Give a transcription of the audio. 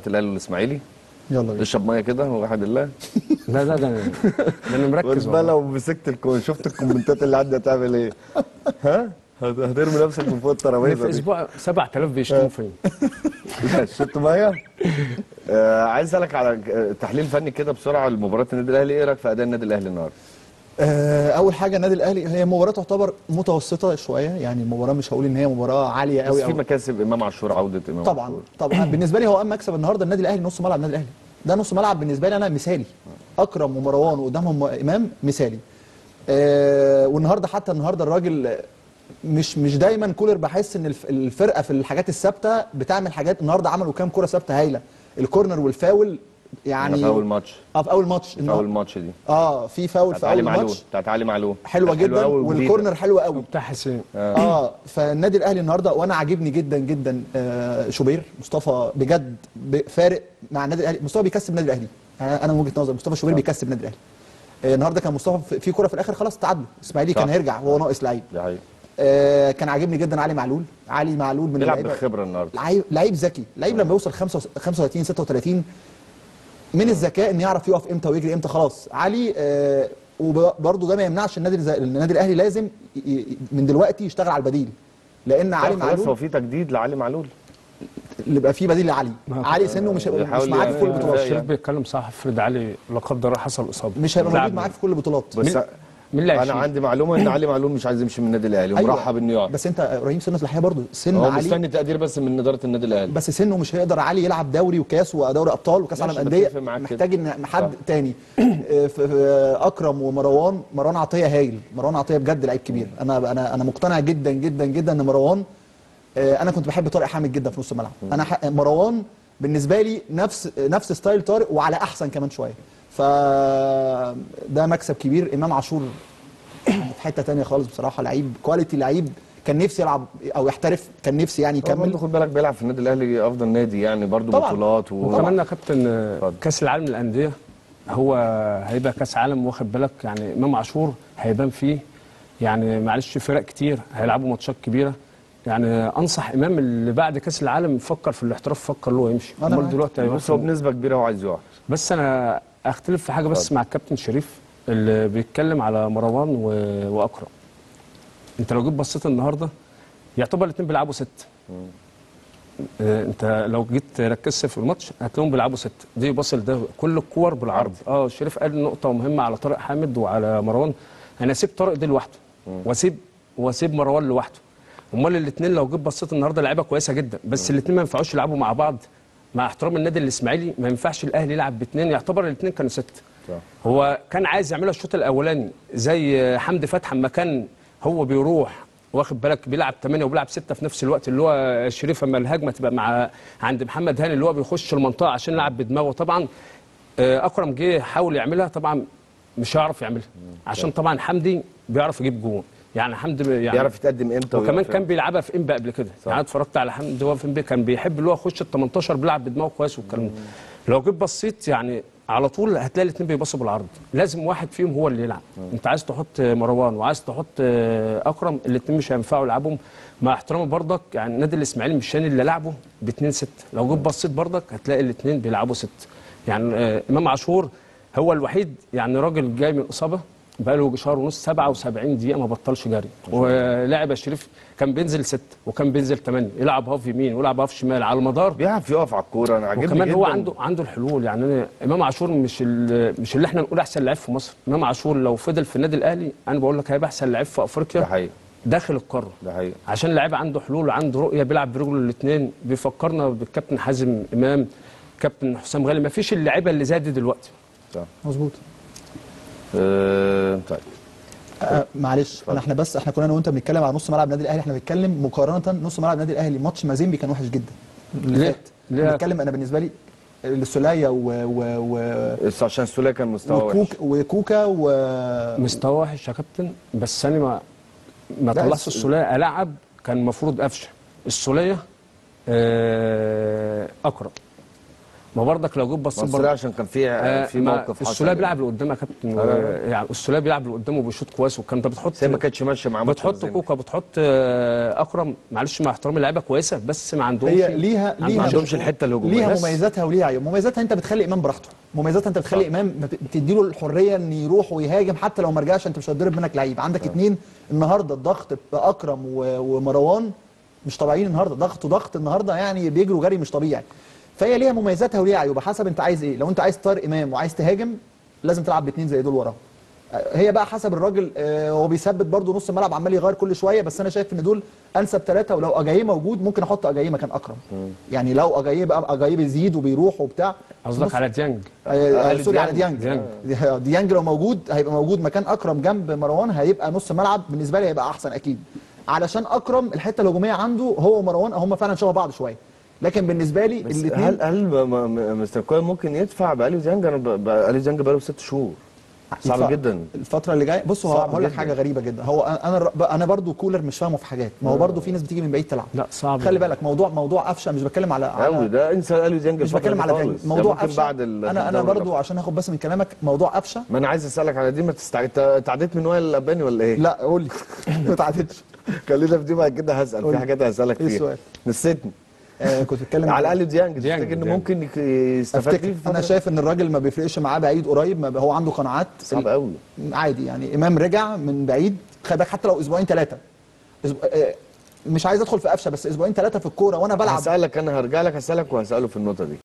الاهلي والاسماعيلي يلا بينا اشرب ميه كده وواحد الله لا لا ده ده انا مركز بس بقى والله. لو مسكت الكو... شفت الكومنتات اللي عندي هتعمل ايه؟ ها؟ هت- هترمي نفسك من فوق أنا الترابيزه في دي. اسبوع 7000 بيشتموا فين لا، شربت ميه؟ آه عايز اسالك على آه، تحليل فني كده بسرعه لمباراه النادي الاهلي ايه رايك في اداء النادي الاهلي النهارده؟ آه، اول حاجه النادي الاهلي هي مباراه تعتبر متوسطه شويه يعني المباراه مش هقول ان هي مباراه عاليه بس قوي في قوي مكاسب امام عاشور عوده امام طبعا عاشور طبعا بالنسبه لي هو اهم مكسب النهارده النادي الاهلي نص ملعب النادي الاهلي ده نص ملعب بالنسبه لي انا مثالي اكرم ومروان وقدامهم امام مثالي آه والنهارده حتى النهارده الراجل مش مش دايما كولر بحس ان الف- الفرقه في الحاجات الثابته بتعمل حاجات النهارده عملوا كام كره ثابته هايله الكورنر والفاول يعني في اول ماتش اه في اول ماتش في اول ماتش دي اه في فاول بتاعت في علي اول معلول ماتش بتاعت علي معلول حلوه كانت جدا أوي وجديدة. والكورنر حلو قوي بتاع حسين اه فالنادي الاهلي النهارده وانا عاجبني جدا جدا آه شوبير مصطفى بجد ب- فارق مع النادي الاهلي مصطفى بيكسب النادي الاهلي انا أنا من وجهه نظري مصطفى شوبير بيكسب النادي الاهلي آه النهارده كان مصطفى في- في كوره في الاخر خلاص تعادلوا اسماعيلي صح. كان هيرجع وهو ناقص لعيب دي حقيقة آه كان عاجبني جدا علي معلول علي معلول من بيلعب اللعيبة- بالخبره النهارده لعيب لعيب ذكي لعيب لما يوصل 35 36 من الذكاء ان يعرف يقف امتى ويجري امتى خلاص علي آه وبرضه ده ما يمنعش النادي الز- النادي الاهلي لازم ي- ي- من دلوقتي يشتغل على البديل لان علي خلاص هو معلول في تجديد لعلي معلول اللي يبقى فيه بديل لعلي ما- علي سنه مش هيبقى مش بيحاول معاك في كل يعني- البطولات الشريف بيتكلم صح افرض علي لا قدر الله حصل اصابه مش هيبقى تلعب موجود معاك في كل البطولات بس مين اللي انا هيشيل؟ عندي معلومه ان علي معلول مش عايز يمشي من النادي الاهلي أيوة. ومرحب انه يقعد بس انت ابراهيم سنه الحقيقه برضه سن هو علي مستني تقدير بس من اداره النادي الاهلي بس سنه مش هيقدر علي يلعب دوري وكاس ودوري ابطال وكاس ماشي، عالم انديه بتفق معاك محتاج ان حد صح. تاني آه، ف- ف- اكرم ومروان مروان عطيه هايل مروان عطيه بجد لعيب كبير انا انا انا مقتنع جدا جدا جدا ان مروان آه، انا كنت بحب طارق حامد جدا في نص الملعب انا ح- مروان بالنسبه لي نفس نفس ستايل طارق وعلى احسن كمان شويه ف ده مكسب كبير امام عاشور في حته تانية خالص بصراحه لعيب كواليتي لعيب كان نفسي يلعب او يحترف كان نفسي يعني هو برضه يكمل خد بالك بيلعب في النادي الاهلي افضل نادي يعني برضه طبعاً. بطولات و... وكمان يا كابتن اتفضل. كاس العالم للانديه هو هيبقى كاس عالم واخد بالك يعني امام عاشور هيبان فيه يعني معلش فرق كتير هيلعبوا ماتشات كبيره يعني انصح امام اللي بعد كاس العالم يفكر في الاحتراف يفكر له يمشي أنا امال معاك. دلوقتي هيبقى بص هو في- بنسبه كبيره هو عايز يقعد بس انا اختلف في حاجه بس مع الكابتن شريف اللي بيتكلم على مروان و... واكرم انت لو جيت بصيت النهارده يعتبر الاثنين بيلعبوا ست آه، انت لو جيت ركزت في الماتش هتلاقيهم بيلعبوا ست دي باصل ده كل الكور بالعرض اه شريف قال نقطه مهمه على طارق حامد وعلى مروان انا اسيب طارق دي لوحده واسيب واسيب مروان لوحده امال الاثنين لو جيت بصيت النهارده لعيبه كويسه جدا بس الاثنين ما ينفعوش يلعبوا مع بعض مع احترام النادي الاسماعيلي ما ينفعش الاهلي يلعب باثنين يعتبر الاثنين كانوا ست صح. هو كان عايز يعملها الشوط الاولاني زي حمدي فتحي اما كان هو بيروح واخد بالك بيلعب 8 وبيلعب 6 في نفس الوقت اللي هو شريف اما الهجمه تبقى مع عند محمد هاني اللي هو بيخش المنطقه عشان يلعب بدماغه طبعا آه، اكرم جه حاول يعملها طبعا مش هيعرف يعملها عشان طبعا حمدي بيعرف يجيب جون يعني حمدي يعني بيعرف يتقدم امتى وكمان ويقف كان بيلعبها في انبا قبل كده يعني أنا اتفرجت على حمدي وهو في انبا كان بيحب اللي هو يخش ال 18 بيلعب بدماغه كويس والكلام ده لو جيت بصيت يعني على طول هتلاقي الاثنين بيبصوا بالعرض لازم واحد فيهم هو اللي يلعب انت عايز تحط مروان وعايز تحط آه، اكرم الاثنين مش هينفعوا يلعبهم مع احترامي برضك يعني النادي الاسماعيلي مش اللي لعبه باثنين ست لو جيت بصيت برضك هتلاقي الاثنين بيلعبوا ست يعني آه، امام عاشور هو الوحيد يعني راجل جاي من اصابه بقاله شهر ونص 77 دقيقه ما بطلش جري ولاعب يا شريف كان بينزل ست وكان بينزل ثمانيه يلعب هاف يمين ويلعب هاف شمال على المدار بيعرف يقف على الكوره انا عاجبني وكمان جدا هو عنده عنده الحلول يعني أنا امام عاشور مش ال- مش اللي احنا نقول احسن لعيب في مصر امام عاشور لو فضل في النادي الاهلي انا بقول لك هيبقى احسن لعيب في ده افريقيا حقيقي داخل القاره ده حقيقي عشان لعيب عنده حلول وعنده رؤيه بيلعب برجله الاثنين بيفكرنا بالكابتن حازم امام كابتن حسام غالي ما فيش اللعيبه اللي زي دي دلوقتي صح مظبوط أه طيب آه معلش انا احنا بس احنا كنا انا وانت بنتكلم على نص ملعب النادي الاهلي احنا بنتكلم مقارنه نص ملعب النادي الاهلي ماتش مازيمبي كان وحش جدا اللي ليه؟ فات ليه؟ بنتكلم انا بالنسبه لي السوليه و و و بس عشان السوليه كان مستوى وحش وكوك وكوكا و مستوى وحش يا كابتن بس انا ما ما لا، طلعش الس- السوليه العب كان المفروض قفشه السوليه آه، اقرب ما برضك لو جيت بصيت مصري برضك عشان كان في آه، في ما موقف حصل السوليه بيلعب لقدام يا كابتن آه، يعني السوليه بيلعب لقدام وبيشوط كويس والكلام ده بتحط بس هي ما كانتش ماشيه مع ماتش بتحط الزمالك. كوكا بتحط آه، اكرم معلش مع احترامي لعيبه كويسه بس ما عندهمش هي ليها ما ليها عندهمش الحتة الهجومية. ليها بس. مميزاتها وليها عيوب مميزاتها انت بتخلي امام براحته مميزاتها انت بتخلي امام بت- بتديله الحريه ان يروح ويهاجم حتى لو ما رجعش انت مش هتضرب منك لعيب عندك اتنين النهارده الضغط باكرم و- ومروان مش طبيعيين النهارده ضغط وضغط النهارده يعني بيجروا جري مش طبيعي فهي ليها مميزاتها وليها عيوبها حسب انت عايز ايه لو انت عايز طارق امام وعايز تهاجم لازم تلعب باثنين زي دول وراه هي بقى حسب الراجل آه، هو بيثبت برده نص الملعب عمال يغير كل شويه بس انا شايف ان دول انسب ثلاثه ولو اجاييه موجود ممكن احط اجاييه مكان اكرم يعني لو اجاييه بقى اجاييه بيزيد وبيروح وبتاع قصدك على ديانج آه، آه، آه، سوري على ديانج. ديانج ديانج ديانج لو موجود هيبقى موجود مكان اكرم جنب مروان هيبقى نص ملعب بالنسبه لي هيبقى احسن اكيد علشان اكرم الحته الهجوميه عنده هو ومروان هم فعلا شبه بعض شويه لكن بالنسبه لي بس الاثنين هل هل م- م- مستر كوين ممكن يدفع بقالي ديانج انا ب- بقالي ديانج بقاله ست شهور صعب جدا الفترة اللي جايه بص هو صعب هقول لك جدا. حاجة غريبة جدا هو انا الر- انا برضو كولر مش فاهمه في حاجات ما هو برضو في ناس بتيجي من بعيد تلعب لا صعب خلي بالك موضوع موضوع قفشه مش بتكلم على, قوي على ده انسى قالي ديانج مش الفترة بتكلم دي على خالص. ديانج ده موضوع ممكن قفشه بعد ال- انا انا الدوري برضو عشان هاخد بس من كلامك موضوع قفشه ما انا عايز اسالك على دي ما تستعد انت تعديت من وائل الاباني ولا ايه؟ لا قول لي ما تعادلش خلينا في دي بعد كده هسال قول في لي. حاجات هسالك ايه فيها السؤال؟ نسيتني آه كنت بتكلم على الاقل ديانج ديانج، تفتكر ان ديانج. ممكن يك- يستفاد افتكر فيه في انا الفترة؟ شايف ان الراجل ما بيفرقش معاه بعيد قريب ما ب- هو عنده قناعات صعب قوي عادي يعني امام رجع من بعيد خلي بالك حتى لو اسبوعين ثلاثه مش عايز ادخل في قفشه بس اسبوعين ثلاثه في الكوره وانا بلعب هسالك انا هرجع لك هسالك وهساله في النقطه دي